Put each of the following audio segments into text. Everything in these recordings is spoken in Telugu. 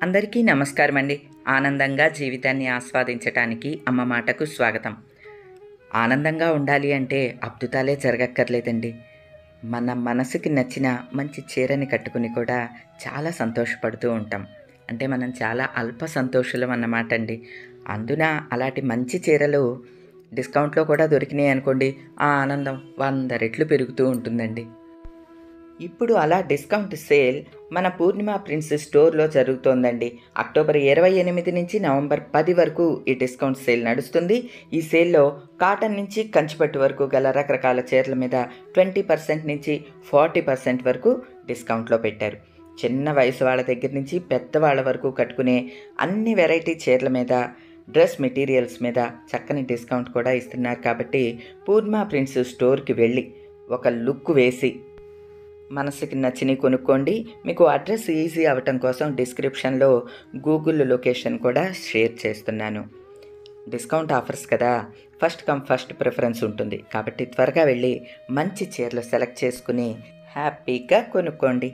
అందరికీ నమస్కారం అండి ఆనందంగా జీవితాన్ని ఆస్వాదించటానికి అమ్మ మాటకు స్వాగతం ఆనందంగా ఉండాలి అంటే అద్భుతాలే జరగక్కర్లేదండి మన మనసుకి నచ్చిన మంచి చీరని కట్టుకుని కూడా చాలా సంతోషపడుతూ ఉంటాం అంటే మనం చాలా అల్ప సంతోషులం అన్నమాట అండి అందున అలాంటి మంచి చీరలు డిస్కౌంట్లో కూడా దొరికినాయి అనుకోండి ఆ ఆనందం వంద రెట్లు పెరుగుతూ ఉంటుందండి ఇప్పుడు అలా డిస్కౌంట్ సేల్ మన పూర్ణిమ ప్రిన్స్ స్టోర్లో జరుగుతోందండి అక్టోబర్ ఇరవై ఎనిమిది నుంచి నవంబర్ పది వరకు ఈ డిస్కౌంట్ సేల్ నడుస్తుంది ఈ సేల్లో కాటన్ నుంచి కంచిపట్టు వరకు గల రకరకాల చీరల మీద ట్వంటీ పర్సెంట్ నుంచి ఫార్టీ పర్సెంట్ వరకు డిస్కౌంట్లో పెట్టారు చిన్న వయసు వాళ్ళ దగ్గర నుంచి పెద్దవాళ్ళ వరకు కట్టుకునే అన్ని వెరైటీ చీరల మీద డ్రెస్ మెటీరియల్స్ మీద చక్కని డిస్కౌంట్ కూడా ఇస్తున్నారు కాబట్టి పూర్ణిమ ప్రిన్స్ స్టోర్కి వెళ్ళి ఒక లుక్ వేసి మనసుకి నచ్చినవి కొనుక్కోండి మీకు అడ్రస్ ఈజీ అవ్వటం కోసం డిస్క్రిప్షన్లో గూగుల్ లొకేషన్ కూడా షేర్ చేస్తున్నాను డిస్కౌంట్ ఆఫర్స్ కదా ఫస్ట్ కమ్ ఫస్ట్ ప్రిఫరెన్స్ ఉంటుంది కాబట్టి త్వరగా వెళ్ళి మంచి చీరలు సెలెక్ట్ చేసుకుని హ్యాపీగా కొనుక్కోండి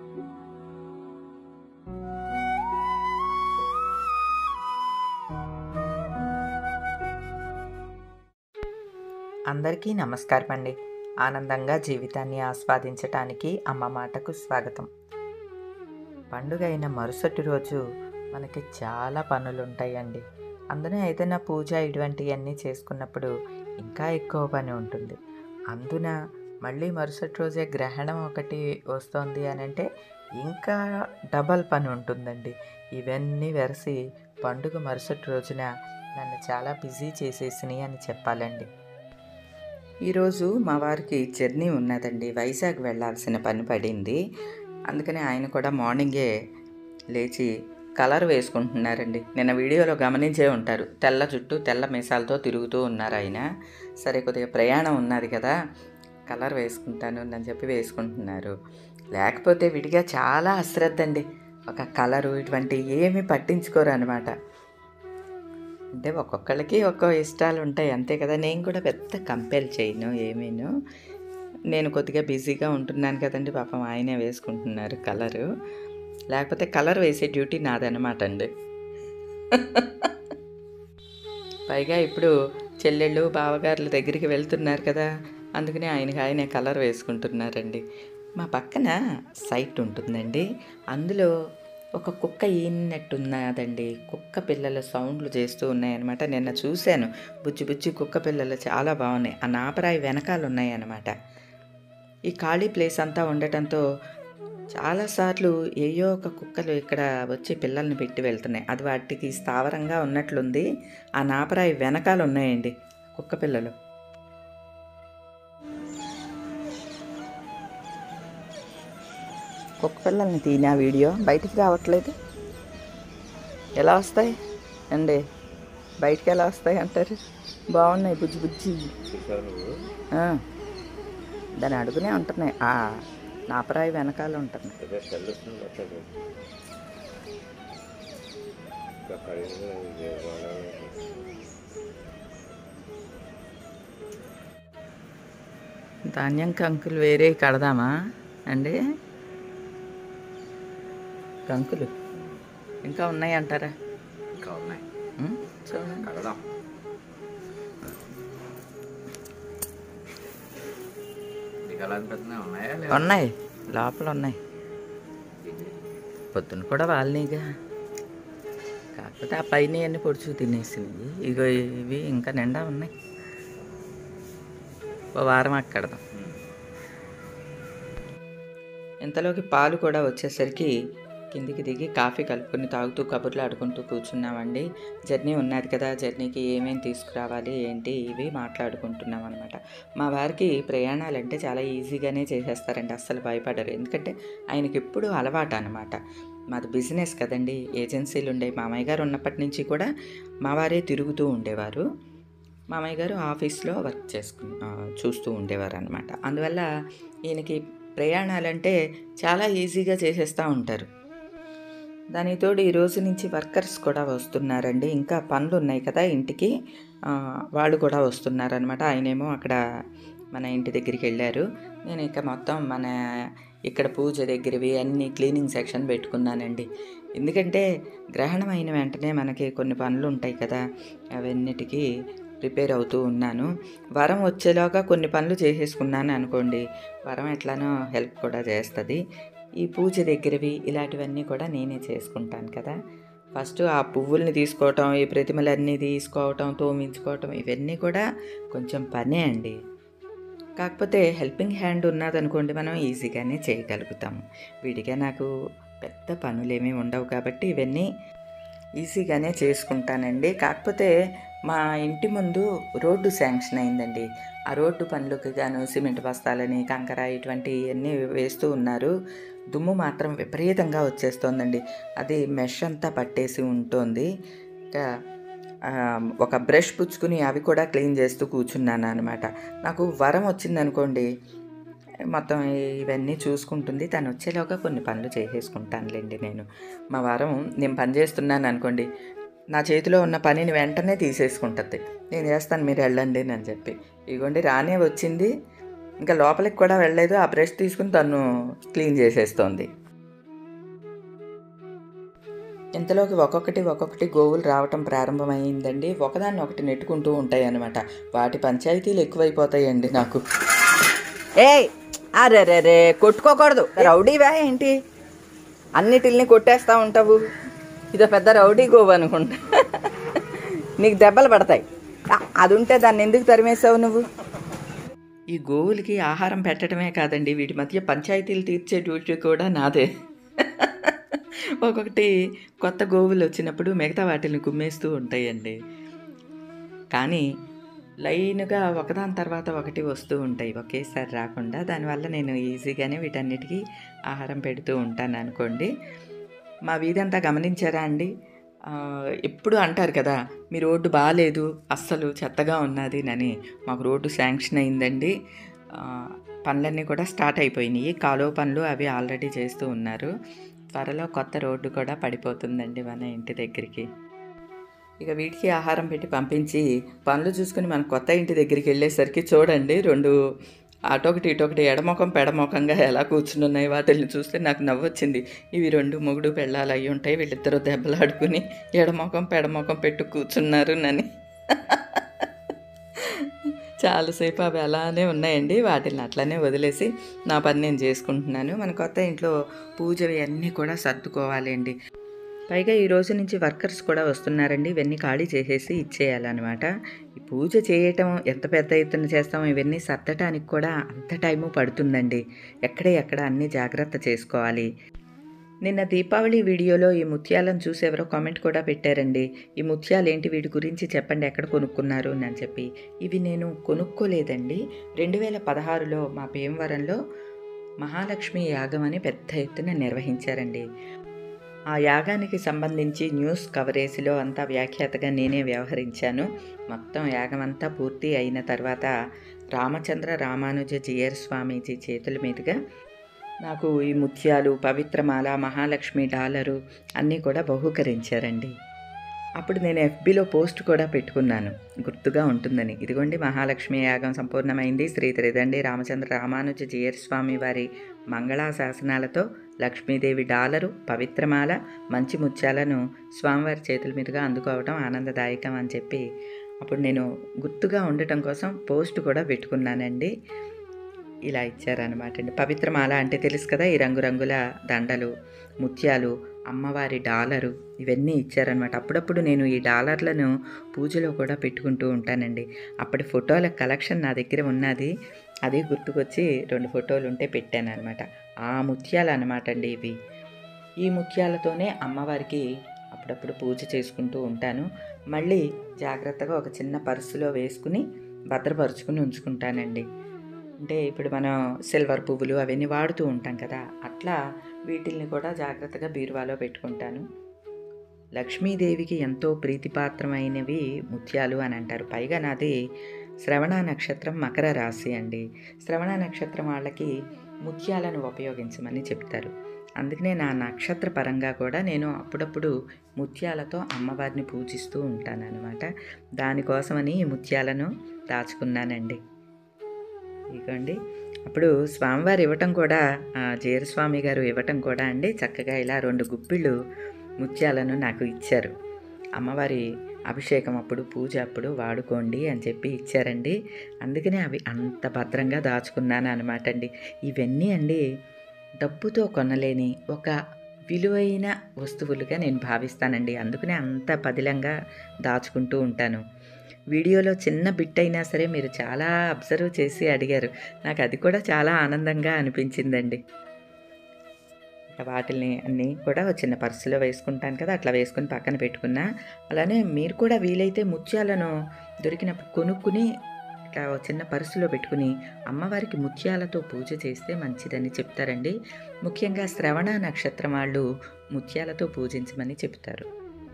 అందరికీ నమస్కారం అండి ఆనందంగా జీవితాన్ని ఆస్వాదించటానికి అమ్మ మాటకు స్వాగతం పండుగ అయిన మరుసటి రోజు మనకి చాలా పనులు ఉంటాయండి అందులో ఏదైనా పూజ ఇటువంటివన్నీ చేసుకున్నప్పుడు ఇంకా ఎక్కువ పని ఉంటుంది అందున మళ్ళీ మరుసటి రోజే గ్రహణం ఒకటి వస్తుంది అని అంటే ఇంకా డబల్ పని ఉంటుందండి ఇవన్నీ వెరసి పండుగ మరుసటి రోజున నన్ను చాలా బిజీ చేసేసినాయి అని చెప్పాలండి ఈరోజు మా వారికి జర్నీ ఉన్నదండి వైజాగ్ వెళ్ళాల్సిన పని పడింది అందుకని ఆయన కూడా మార్నింగే లేచి కలర్ వేసుకుంటున్నారండి నిన్న వీడియోలో గమనించే ఉంటారు తెల్ల జుట్టు తెల్ల మీసాలతో తిరుగుతూ ఉన్నారు ఆయన సరే కొద్దిగా ప్రయాణం ఉన్నది కదా కలర్ వేసుకుంటాను అని చెప్పి వేసుకుంటున్నారు లేకపోతే విడిగా చాలా అశ్రద్ధ అండి ఒక కలరు ఇటువంటి ఏమీ పట్టించుకోరు అనమాట అంటే ఒక్కొక్కళ్ళకి ఒక్కో ఇష్టాలు ఉంటాయి అంతే కదా నేను కూడా పెద్ద కంపేర్ చేయను ఏమీను నేను కొద్దిగా బిజీగా ఉంటున్నాను కదండి పాపం ఆయనే వేసుకుంటున్నారు కలరు లేకపోతే కలర్ వేసే డ్యూటీ నాదనమాట అండి పైగా ఇప్పుడు చెల్లెళ్ళు బావగారుల దగ్గరికి వెళ్తున్నారు కదా అందుకని ఆయనకి ఆయనే కలర్ వేసుకుంటున్నారండి మా పక్కన సైట్ ఉంటుందండి అందులో ఒక కుక్క ఈనట్టున్నదండి కుక్క పిల్లల సౌండ్లు చేస్తూ ఉన్నాయన్నమాట నిన్న చూశాను బుజ్జి బుజ్జి కుక్క పిల్లలు చాలా బాగున్నాయి ఆ నాపరాయి వెనకాల ఉన్నాయన్నమాట ఈ ఖాళీ ప్లేస్ అంతా ఉండటంతో చాలాసార్లు ఏయో ఒక కుక్కలు ఇక్కడ వచ్చి పిల్లల్ని పెట్టి వెళ్తున్నాయి అది వాటికి స్థావరంగా ఉన్నట్లుంది ఆ నాపరాయి వెనకాల ఉన్నాయండి కుక్క పిల్లలు కుక్క పిల్లల్ని తీనా వీడియో బయటికి రావట్లేదు ఎలా వస్తాయి అండి బయటికి ఎలా వస్తాయి అంటారు బాగున్నాయి బుజ్జి బుజ్జి ఆ, దాని అడుగునే ఉంటున్నాయి ఆ నాపరాయి వెనకాల ఉంటున్నాయి ధాన్యం కంకులు వేరే కడదామా అండి కంకులు ఇంకా ఉన్నాయి అంటారా ఇంకా ఉన్నాయి ఉం? చూడండి కడదాం నీకు ఎలా అనిపిస్తున్నాయి ఉన్నాయా లేదా ఉన్నాయి లోపల ఉన్నాయి పొద్దున కూడా వాళ్ళనిగా కాకపోతే ఆ పైన అన్ని పొడుచు తినేసినవి ఇగో ఇవి ఇంకా నిండా ఉన్నాయి ఓ వారం అక్కడదాం ఇంతలోకి పాలు కూడా వచ్చేసరికి కిందికి దిగి కాఫీ కలుపుకొని తాగుతూ కబుర్లు ఆడుకుంటూ కూర్చున్నామండి జర్నీ ఉన్నది కదా జర్నీకి ఏమేమి తీసుకురావాలి ఏంటి ఇవి మాట్లాడుకుంటున్నాం అనమాట మా వారికి ప్రయాణాలు అంటే చాలా ఈజీగానే చేసేస్తారండి అస్సలు భయపడరు ఎందుకంటే ఆయనకి ఎప్పుడు అలవాటు అనమాట మాది బిజినెస్ కదండి ఏజెన్సీలు ఉండే మామయ్య గారు ఉన్నప్పటి నుంచి కూడా మా వారే తిరుగుతూ ఉండేవారు మామయ్య గారు ఆఫీస్లో వర్క్ చేసుకు ఆ, చూస్తూ ఉండేవారు అనమాట అందువల్ల ఈయనకి ప్రయాణాలంటే చాలా ఈజీగా చేసేస్తూ ఉంటారు దానికి తోడు ఈ రోజు నుంచి వర్కర్స్ కూడా వస్తున్నారండి ఇంకా పనులు ఉన్నాయి కదా ఇంటికి ఆ, వాళ్ళు కూడా వస్తున్నారనమాట ఆయనేమో అక్కడ మన ఇంటి దగ్గరికి వెళ్ళారు నేను ఇక మొత్తం మన ఇక్కడ పూజ దగ్గరవి అన్ని క్లీనింగ్ సెక్షన్ పెట్టుకున్నానండి ఎందుకంటే గ్రహణం అయిన వెంటనే మనకి కొన్ని పనులు ఉంటాయి కదా అవన్నిటికీ ప్రిపేర్ అవుతూ ఉన్నాను వరం వచ్చేలాగా కొన్ని పనులు చేసేసుకున్నాను అనుకోండి వరం ఎట్లానో హెల్ప్ కూడా చేస్తుంది ఈ పూజ దగ్గరవి ఇలాంటివన్నీ కూడా నేనే చేసుకుంటాను కదా ఫస్ట్ ఆ పువ్వుల్ని తీసుకోవటం ఈ ప్రతిమలన్నీ తీసుకోవటం తోమించుకోవటం ఇవన్నీ కూడా కొంచెం పనే అండి కాకపోతే హెల్పింగ్ హ్యాండ్ ఉన్నదనుకోండి మనం ఈజీగానే చేయగలుగుతాము వీడిగా నాకు పెద్ద పనులేమీ ఉండవు కాబట్టి ఇవన్నీ ఈజీగానే చేసుకుంటానండి కాకపోతే మా ఇంటి ముందు రోడ్డు శాంక్షన్ అయిందండి ఆ రోడ్డు పనులకు గాను సిమెంట్ బస్తాలని కంకర ఇటువంటివన్నీ వేస్తూ ఉన్నారు దుమ్ము మాత్రం విపరీతంగా వచ్చేస్తోందండి అది మెష్ అంతా పట్టేసి ఉంటుంది ఇంకా ఆ, ఒక బ్రష్ పుచ్చుకుని అవి కూడా క్లీన్ చేస్తూ కూర్చున్నాను అనమాట నాకు వరం వచ్చిందనుకోండి మొత్తం ఇవన్నీ చూసుకుంటుంది తను వచ్చేలోగా కొన్ని పనులు చేసేసుకుంటానులేండి నేను మా వారం నేను పని చేస్తున్నాను అనుకోండి నా చేతిలో ఉన్న పనిని వెంటనే తీసేసుకుంటుంది నేను చేస్తాను మీరు వెళ్ళండి అని చెప్పి ఇదిగోండి రానే వచ్చింది ఇంకా లోపలికి కూడా వెళ్ళలేదు ఆ బ్రష్ తీసుకుని తను క్లీన్ చేసేస్తోంది ఇంతలోకి ఒక్కొక్కటి ఒక్కొక్కటి గోవులు రావటం ప్రారంభమైందండి ఒకదాన్ని ఒకటి నెట్టుకుంటూ ఉంటాయి అన్నమాట వాటి పంచాయతీలు ఎక్కువైపోతాయండి నాకు ఏయ్ అరే రే రే కొట్టుకోకూడదు రౌడీవా ఏంటి అన్నిటిల్ని కొట్టేస్తా ఉంటావు ఇదో పెద్ద రౌడీ గోవు అనుకుంటా నీకు దెబ్బలు పడతాయి ఆ, అది ఉంటే దాన్ని ఎందుకు తరిమేసావు నువ్వు ఈ గోవులకి ఆహారం పెట్టడమే కాదండి వీటి మధ్య పంచాయతీలు తీర్చే డ్యూటీ కూడా నాదే ఒక్కొక్కటి కొత్త గోవులు వచ్చినప్పుడు మిగతా వాటిని కుమ్మేస్తూ ఉంటాయండి కానీ లైన్గా ఒకదాని తర్వాత ఒకటి వస్తూ ఉంటాయి ఒకేసారి రాకుండా దానివల్ల నేను ఈజీగానే వీటన్నిటికీ ఆహారం పెడుతూ ఉంటాను అనుకోండి మా వీధంతా గమనించారా అండి ఆ, ఎప్పుడు అంటారు కదా మీ రోడ్డు బాగాలేదు అస్సలు చెత్తగా ఉన్నది అని మాకు రోడ్డు శాంక్షన్ అయిందండి ఆ, పనులన్నీ కూడా స్టార్ట్ అయిపోయినాయి కాలువ పనులు అవి ఆల్రెడీ చేస్తూ ఉన్నారు త్వరలో కొత్త రోడ్డు కూడా పడిపోతుందండి మన ఇంటి దగ్గరికి ఇక వీటికి ఆహారం పెట్టి పంపించి పనులు చూసుకుని మన కొత్త ఇంటి దగ్గరికి వెళ్ళేసరికి చూడండి రెండు అటొకటి ఇటొకటి ఎడమొఖం పెడమొఖంగా ఎలా కూర్చుని ఉన్నాయి వాటిని చూస్తే నాకు నవ్వొచ్చింది ఇవి రెండు మొగుడు పెళ్ళాలు అయి ఉంటాయి వీళ్ళిద్దరూ దెబ్బలాడుకుని ఎడమొఖం పెడమొఖం పెట్టు కూర్చున్నారు నని చాలాసేపు అవి అలానే ఉన్నాయండి వాటిని అట్లానే వదిలేసి నా పని నేను చేసుకుంటున్నాను మన కొత్త ఇంట్లో పూజవి అన్నీ కూడా సర్దుకోవాలి అండి పైగా ఈ రోజు నుంచి వర్కర్స్ కూడా వస్తున్నారండి ఇవన్నీ ఖాళీ చేసేసి ఇచ్చేయాలన్నమాట ఈ పూజ చేయటం ఎంత పెద్ద ఎత్తున చేస్తామో ఇవన్నీ సర్దటానికి కూడా అంత టైము పడుతుందండి ఎక్కడే ఎక్కడ అన్నీ జాగ్రత్త చేసుకోవాలి నిన్న దీపావళి వీడియోలో ఈ ముత్యాలను చూసి ఎవరో కామెంట్ కూడా పెట్టారండి ఈ ముత్యాలు ఏంటి వీటి గురించి చెప్పండి ఎక్కడ కొనుక్కున్నారు అని చెప్పి ఇవి నేను కొనుక్కోలేదండి రెండు వేల పదహారులో మా భీమవరంలో మహాలక్ష్మి యాగం అని పెద్ద ఎత్తున నిర్వహించారండి ఆ యాగానికి సంబంధించి న్యూస్ కవరేజ్లో అంతా వ్యాఖ్యాతగా నేనే వ్యవహరించాను మొత్తం యాగం అంతా పూర్తి అయిన తర్వాత రామచంద్ర రామానుజ జియర్ స్వామీజీ చేతుల మీదుగా నాకు ఈ ముత్యాలు పవిత్రమాల మహాలక్ష్మి డాలరు అన్నీ కూడా బహూకరించారండి అప్పుడు నేను ఎఫ్బిలో పోస్ట్ కూడా పెట్టుకున్నాను గుర్తుగా ఉంటుందని ఇదిగోండి మహాలక్ష్మి యాగం సంపూర్ణమైంది శ్రీ త్రిదండి రామచంద్ర రామానుజ జియర్ స్వామి వారి మంగళా శాసనాలతో లక్ష్మీదేవి డాలరు పవిత్రమాల మంచి ముత్యాలను స్వామివారి చేతుల మీదుగా అందుకోవడం ఆనందదాయకం అని చెప్పి అప్పుడు నేను గుర్తుగా ఉండటం కోసం పోస్ట్ కూడా పెట్టుకున్నానండి ఇలా ఇచ్చారనమాట అండి పవిత్రమాల అంటే తెలుసు కదా ఈ రంగురంగుల దండలు ముత్యాలు అమ్మవారి డాలరు ఇవన్నీ ఇచ్చారనమాట అప్పుడప్పుడు నేను ఈ డాలర్లను పూజలో కూడా పెట్టుకుంటూ ఉంటానండి అప్పటి ఫోటోల కలెక్షన్ నా దగ్గర ఉన్నది అది గుర్తుకొచ్చి రెండు ఫోటోలు ఉంటే పెట్టాను అనమాట ఆ ముత్యాలు అనమాట అండి ఇవి ఈ ముత్యాలతోనే అమ్మవారికి అప్పుడప్పుడు పూజ చేసుకుంటూ ఉంటాను మళ్ళీ జాగ్రత్తగా ఒక చిన్న పర్సులో వేసుకుని భద్రపరుచుకుని ఉంచుకుంటానండి అంటే ఇప్పుడు మనం సిల్వర్ పువ్వులు అవన్నీ వాడుతూ ఉంటాం కదా అట్లా వీటిల్ని కూడా జాగ్రత్తగా బీరువాలో పెట్టుకుంటాను లక్ష్మీదేవికి ఎంతో ప్రీతిపాత్రమైనవి ముత్యాలు అని అంటారు పైగా నాది శ్రవణ నక్షత్రం మకర రాశి అండి శ్రవణ నక్షత్రం వాళ్ళకి ముత్యాలను ఉపయోగించమని చెప్తారు అందుకనే నా నక్షత్ర పరంగా కూడా నేను అప్పుడప్పుడు ముత్యాలతో అమ్మవారిని పూజిస్తూ ఉంటాను అనమాట దానికోసమని ఈ ముత్యాలను దాచుకున్నానండి ఇదిగోండి అప్పుడు స్వామివారు ఇవ్వటం కూడా ఆ, జీరస్వామి గారు ఇవ్వటం కూడా అండి చక్కగా ఇలా రెండు గుప్పిళ్ళు ముత్యాలను నాకు ఇచ్చారు అమ్మవారి అభిషేకం అప్పుడు పూజ అప్పుడు వాడుకోండి అని చెప్పి ఇచ్చారండి అందుకనే అవి అంత భద్రంగా దాచుకున్నాను అనమాట అండి ఇవన్నీ అండి డబ్బుతో కొనలేని ఒక విలువైన వస్తువులుగా నేను భావిస్తానండి అందుకనే అంత పదిలంగా దాచుకుంటూ ఉంటాను వీడియోలో చిన్న బిట్ అయినా సరే మీరు చాలా అబ్జర్వ్ చేసి అడిగారు నాకు అది కూడా చాలా ఆనందంగా అనిపించిందండి ఇక వాటిని అన్నీ కూడా ఒక చిన్న పర్సులో వేసుకుంటాను కదా అట్లా వేసుకుని పక్కన పెట్టుకున్నా అలానే మీరు కూడా వీలైతే ముత్యాలను దొరికినప్పుడు కొనుక్కుని ఇట్లా ఒక చిన్న పర్సులో పెట్టుకుని అమ్మవారికి ముత్యాలతో పూజ చేస్తే మంచిదని చెప్తారండి ముఖ్యంగా శ్రవణ నక్షత్రం వాళ్ళు ముత్యాలతో పూజించమని చెప్తారు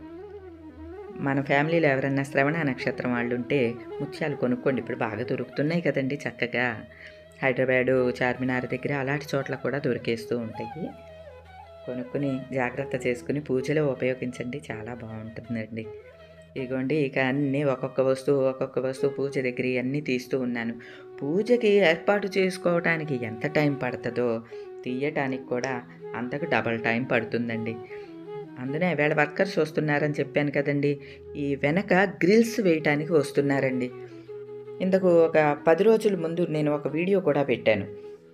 మన ఫ్యామిలీలో ఎవరన్నా శ్రవణ నక్షత్రం వాళ్ళు ఉంటే ముత్యాలు కొనుక్కోండి ఇప్పుడు బాగా దొరుకుతున్నాయి కదండి చక్కగా హైదరాబాదు చార్మినార్ దగ్గర అలాంటి చోట్ల కూడా దొరికేస్తూ ఉంటాయి కొనుక్కుని జాగ్రత్త చేసుకుని పూజలో ఉపయోగించండి చాలా బాగుంటుందండి ఇదిగోండి ఇక అన్నీ ఒక్కొక్క వస్తువు ఒక్కొక్క వస్తువు పూజ దగ్గర అన్నీ తీస్తూ ఉన్నాను పూజకి ఏర్పాటు చేసుకోవడానికి ఎంత టైం పడుతుందో తీయటానికి కూడా అంతకు డబల్ టైం పడుతుందండి అందునే వేళ వర్కర్స్ వస్తున్నారని చెప్పాను కదండి ఈ వెనక గ్రిల్స్ వేయటానికి వస్తున్నారండి ఇంతకు ఒక పది రోజుల ముందు నేను ఒక వీడియో కూడా పెట్టాను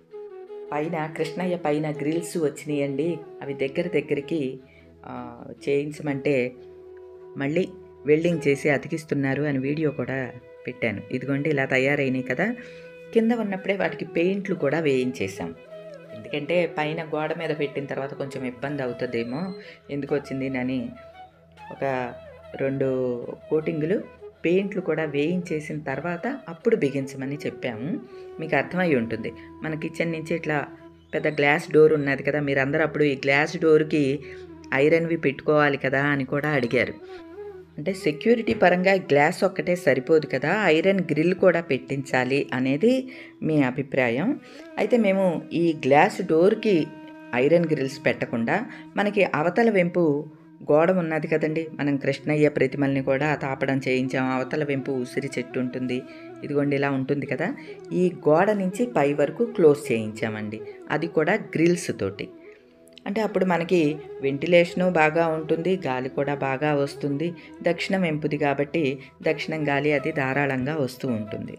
పైన కృష్ణయ్య పైన గ్రిల్స్ వచ్చినాయండి అవి దగ్గర దగ్గరికి ఆ, చేయించమంటే మళ్ళీ వెల్డింగ్ చేసి అతికిస్తున్నారు అని వీడియో కూడా పెట్టాను ఇదిగోండి ఇలా తయారైనాయి కదా కింద ఉన్నప్పుడే వాటికి పెయింట్లు కూడా వేయించేసాం ఎందుకంటే పైన గోడ మీద పెట్టిన తర్వాత కొంచెం ఇబ్బంది అవుతుందేమో ఎందుకు వచ్చింది అని ఒక రెండు కోటింగులు పెయింట్లు కూడా వేయించేసిన తర్వాత అప్పుడు బిగించమని చెప్పాము మీకు అర్థమై ఉంటుంది మన కిచెన్ నుంచి ఇట్లా పెద్ద గ్లాస్ డోర్ ఉన్నది కదా మీరందరూ అప్పుడు ఈ గ్లాస్ డోర్కి ఐరన్వి పెట్టుకోవాలి కదా అని కూడా అడిగారు అంటే సెక్యూరిటీ పరంగా గ్లాస్ ఒక్కటే సరిపోదు కదా ఐరన్ గ్రిల్ కూడా పెట్టించాలి అనేది మీ అభిప్రాయం అయితే మేము ఈ గ్లాస్ డోర్కి ఐరన్ గ్రిల్స్ పెట్టకుండా మనకి అవతల వెంపు గోడ ఉన్నది కదండి మనం కృష్ణయ్య ప్రతిమల్ని కూడా తాపడం చేయించాం అవతల వెంపు ఉసిరి చెట్టు ఉంటుంది ఇదిగోండి ఇలా ఉంటుంది కదా ఈ గోడ నుంచి పై వరకు క్లోజ్ చేయించామండి అది కూడా గ్రిల్స్ తోటి అంటే అప్పుడు మనకి వెంటిలేషను బాగా ఉంటుంది గాలి కూడా బాగా వస్తుంది దక్షిణం వెంపుది కాబట్టి దక్షిణం గాలి అది ధారాళంగా వస్తూ ఉంటుంది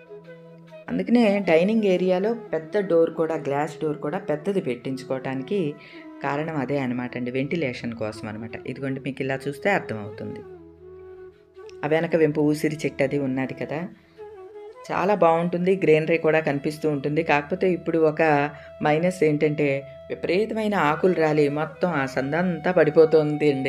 అందుకనే డైనింగ్ ఏరియాలో పెద్ద డోర్ కూడా గ్లాస్ డోర్ కూడా పెద్దది పెట్టించుకోవటానికి కారణం అదే అనమాట అండి వెంటిలేషన్ కోసం అనమాట ఇదిగోండి మీకు ఇలా చూస్తే అర్థమవుతుంది ఆ వెనక వెంపు ఊసిరి చెట్టు అది ఉన్నది కదా చాలా బాగుంటుంది గ్రీనరీ కూడా కనిపిస్తూ ఉంటుంది కాకపోతే ఇప్పుడు ఒక మైనస్ ఏంటంటే విపరీతమైన ఆకులు రాలి మొత్తం ఆ సందంతా పడిపోతుంది అండి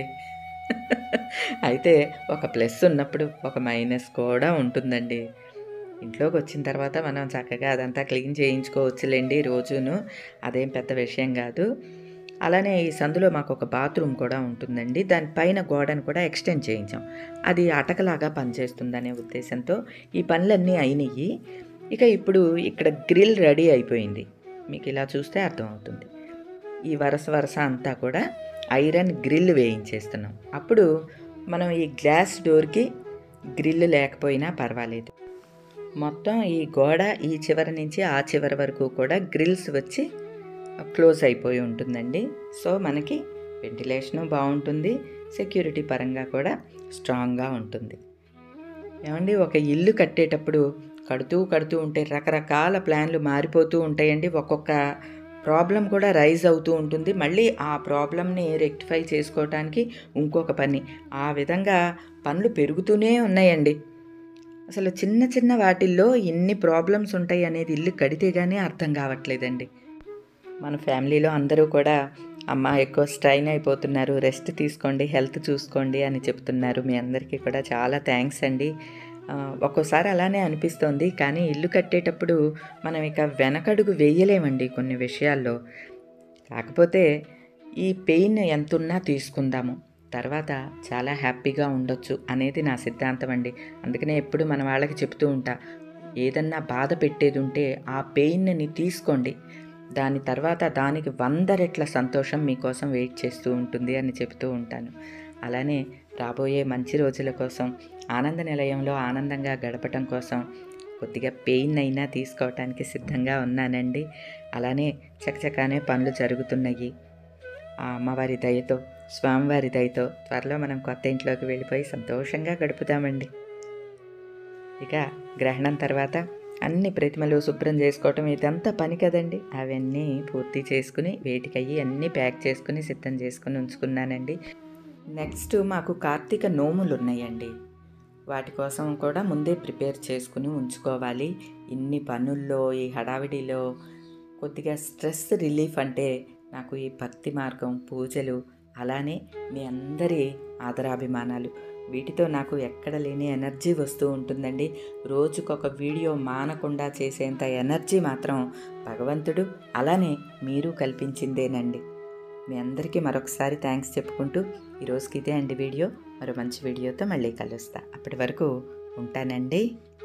అయితే ఒక ప్లస్ ఉన్నప్పుడు ఒక మైనస్ కూడా ఉంటుందండి ఇంట్లోకి వచ్చిన తర్వాత మనం చక్కగా అదంతా క్లీన్ చేయించుకోవచ్చులేండి రోజును అదేం పెద్ద విషయం కాదు అలానే ఈ సందులో మాకు ఒక బాత్రూమ్ కూడా ఉంటుందండి దానిపైన గోడను కూడా ఎక్స్టెండ్ చేయించాం అది అటకలాగా పనిచేస్తుందనే ఉద్దేశంతో ఈ పనులన్నీ అయినాయి ఇక ఇప్పుడు ఇక్కడ గ్రిల్ రెడీ అయిపోయింది మీకు ఇలా చూస్తే అర్థమవుతుంది ఈ వరుస వరుస అంతా కూడా ఐరన్ గ్రిల్ వేయించేస్తున్నాం అప్పుడు మనం ఈ గ్లాస్ డోర్కి గ్రిల్ లేకపోయినా పర్వాలేదు మొత్తం ఈ గోడ ఈ చివరి నుంచి ఆ చివరి వరకు కూడా గ్రిల్స్ వచ్చి క్లోజ్ అయిపోయి ఉంటుందండి సో మనకి వెంటిలేషను బాగుంటుంది సెక్యూరిటీ పరంగా కూడా స్ట్రాంగ్గా ఉంటుంది ఏమండి ఒక ఇల్లు కట్టేటప్పుడు కడుతూ కడుతూ ఉంటే రకరకాల ప్లాన్లు మారిపోతూ ఉంటాయండి ఒక్కొక్క ప్రాబ్లం కూడా రైజ్ అవుతూ ఉంటుంది మళ్ళీ ఆ ప్రాబ్లమ్ని రెక్టిఫై చేసుకోవటానికి ఇంకొక పని ఆ విధంగా పనులు పెరుగుతూనే ఉన్నాయండి అసలు చిన్న చిన్న వాటిల్లో ఎన్ని ప్రాబ్లమ్స్ ఉంటాయి అనేది ఇల్లు కడితే కానీ అర్థం కావట్లేదండి మన ఫ్యామిలీలో అందరూ కూడా అమ్మ ఎక్కువ స్ట్రైన్ అయిపోతున్నారు రెస్ట్ తీసుకోండి హెల్త్ చూసుకోండి అని చెప్తున్నారు మీ అందరికీ కూడా చాలా థ్యాంక్స్ అండి ఆ, ఒక్కోసారి అలానే అనిపిస్తోంది కానీ ఇల్లు కట్టేటప్పుడు మనం ఇక వెనకడుగు వేయలేమండి కొన్ని విషయాల్లో కాకపోతే ఈ పెయిన్ ఎంతున్నా తీసుకుందాము తర్వాత చాలా హ్యాపీగా ఉండొచ్చు అనేది నా సిద్ధాంతం అండి అందుకనే ఎప్పుడు మన వాళ్ళకి చెప్తూ ఉంటా ఏదన్నా బాధ పెట్టేది ఉంటే ఆ పెయిన్ని తీసుకోండి దాని తర్వాత దానికి వంద రెట్ల సంతోషం మీకోసం వెయిట్ చేస్తూ ఉంటుంది అని చెప్తూ ఉంటాను అలానే రాబోయే మంచి రోజుల కోసం ఆనంద నిలయంలో ఆనందంగా గడపటం కోసం కొద్దిగా పెయిన్ అయినా తీసుకోవటానికి సిద్ధంగా ఉన్నానండి అలానే చకచకానే పనులు జరుగుతున్నాయి ఆ అమ్మవారి దయతో స్వామివారి దయతో త్వరలో మనం కొత్త ఇంట్లోకి వెళ్ళిపోయి సంతోషంగా గడుపుతామండి ఇక గ్రహణం తర్వాత అన్ని ప్రతిమలు శుభ్రం చేసుకోవటం ఇదంతా పని కదండి అవన్నీ పూర్తి చేసుకుని వేటికయ్యి అన్నీ ప్యాక్ చేసుకుని సిద్ధం చేసుకుని ఉంచుకున్నానండి నెక్స్ట్ మాకు కార్తీక నోములు ఉన్నాయండి వాటి కోసం కూడా ముందే ప్రిపేర్ చేసుకుని ఉంచుకోవాలి ఇన్ని పనుల్లో ఈ హడావిడిలో కొద్దిగా స్ట్రెస్ రిలీఫ్ అంటే నాకు ఈ భక్తి మార్గం పూజలు అలానే మీ అందరి ఆదరాభిమానాలు వీటితో నాకు ఎక్కడ లేని ఎనర్జీ వస్తూ ఉంటుందండి రోజుకొక వీడియో మానకుండా చేసేంత ఎనర్జీ మాత్రం భగవంతుడు అలానే మీరు కల్పించిందేనండి మీ అందరికీ మరొకసారి థ్యాంక్స్ చెప్పుకుంటూ ఈరోజుకి ఇదే అండి వీడియో మరో మంచి వీడియోతో మళ్ళీ కలుస్తా అప్పటి వరకు ఉంటానండి